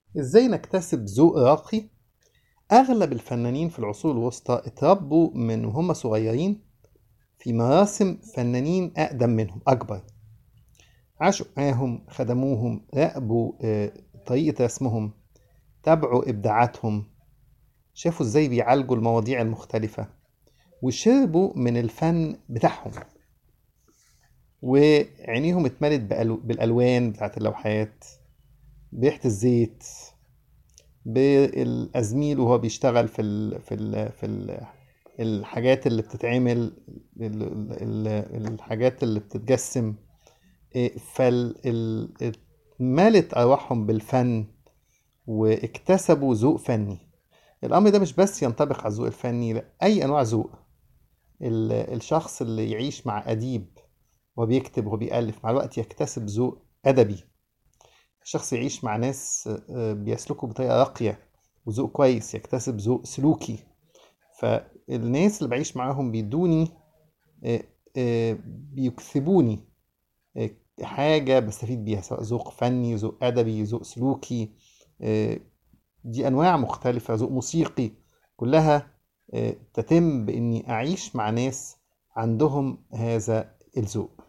ازاي نكتسب ذوق راقي اغلب الفنانين في العصور الوسطى اتربوا من وهم صغيرين في مراسم فنانين اقدم منهم اكبر عاشوا معاهم خدموهم راقبوا آه، طريقة رسمهم تابعوا ابداعاتهم شافوا ازاي بيعالجوا المواضيع المختلفة وشربوا من الفن بتاعهم وعينيهم اتملت بألو- بالالوان بتاعت اللوحات بريحة الزيت بالازميل وهو بيشتغل في ال في ال في ال الحاجات اللي بتتعمل ال- ال- ال- الحاجات اللي بتتجسم إيه، فال ال- اتملت ارواحهم بالفن واكتسبوا ذوق فني الامر ده مش بس ينطبق على الذوق الفني لا اي انواع ذوق ال- الشخص اللي يعيش مع اديب وبيكتب وبيألف مع الوقت يكتسب ذوق ادبي الشخص يعيش مع ناس آه، بيسلكوا بطريقة راقية وذوق كويس يكتسب ذوق سلوكي فالناس اللي بعيش معاهم بيدوني آه، آه، بيكسبوني آه، حاجة بستفيد بيها سواء ذوق فني ذوق أدبي ذوق سلوكي آه، دي أنواع مختلفة ذوق موسيقي كلها آه، تتم بإني أعيش مع ناس عندهم هذا الذوق